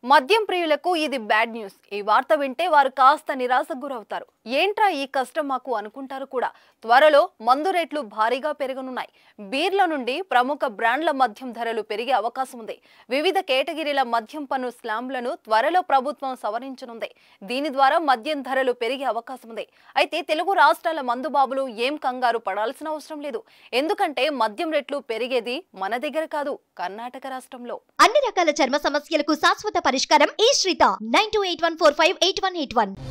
మద్యం ప్రియులకు ఇది బ్యాడ్ న్యూస్ ఈ వార్త వింటే వారు కాస్త నిరాశకు గురవుతారు ఏంట్రా ఈ కష్టం మాకు అనుకుంటారు కూడా త్వరలో మందు రేట్లు భారీగా పెరగనున్నాయి బీర్ల నుండి ప్రముఖ బ్రాండ్ల మద్యం ధరలు పెరిగే అవకాశం ఉంది వివిధ కేటగిరీల మద్యం పన్ను స్లాంలను త్వరలో ప్రభుత్వం సవరించనుంది దీని ద్వారా మద్యం ధరలు పెరిగే అవకాశం ఉంది అయితే తెలుగు రాష్ట్రాల మందుబాబులు ఏం కంగారు పడాల్సిన అవసరం లేదు ఎందుకంటే మద్యం రేట్లు పెరిగేది మన దగ్గర కాదు కర్ణాటక రాష్ట్రంలో అన్ని రకాల చర్మ సమస్యలకు శాశ్వత పరిష్కారం ఈ శ్రీత nine two eight one four five eight one eight one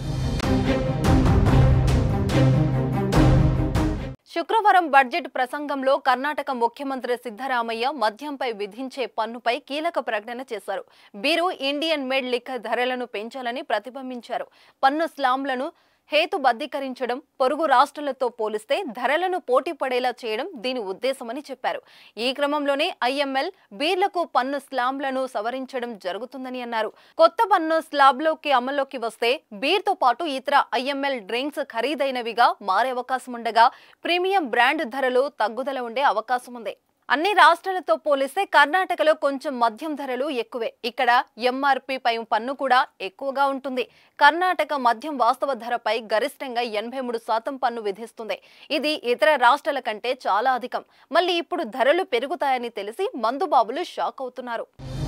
శుక్రవారం బడ్జెట్ ప్రసంగంలో కర్ణాటక ముఖ్యమంత్రి సిద్ధరామయ్య మద్యంపై విధించే పన్నుపై కీలక ప్రకటన చేశారు బీరు ఇండియన్ మేడ్ లిక్కర్ ధరలను పెంచాలని ప్రతిబింబించారు పన్ను స్లాంలను హేతుబద్ధీకరించడం పొరుగు రాష్ట్రాలతో పోలిస్తే ధరలను పోటీ పడేలా చేయడం దీని ఉద్దేశమని చెప్పారు ఈ క్రమంలోనే ఐఎంఎల్ బీర్లకు పన్ను స్లాంలను సవరించడం జరుగుతుందని అన్నారు కొత్త పన్ను స్లాబ్లోకి అమల్లోకి వస్తే బీర్తో పాటు ఇతర ఐఎంఎల్ డ్రింక్స్ ఖరీదైనవిగా మారే అవకాశం ఉండగా ప్రీమియం బ్రాండ్ ధరలు తగ్గుదల ఉండే అవకాశం ఉంది అన్ని రాష్ట్రాలతో పోలిస్తే కర్ణాటకలో కొంచెం మద్యం ధరలు ఎక్కువే ఇక్కడ ఎంఆర్పి పై పన్ను కూడా ఎక్కువగా ఉంటుంది కర్ణాటక మద్యం వాస్తవ ధరపై గరిష్టంగా ఎనభై మూడు శాతం పన్ను విధిస్తుంది ఇది ఇతర రాష్ట్రాల కంటే చాలా అధికం మళ్ళీ ఇప్పుడు ధరలు పెరుగుతాయని తెలిసి మందుబాబులు షాక్ అవుతున్నారు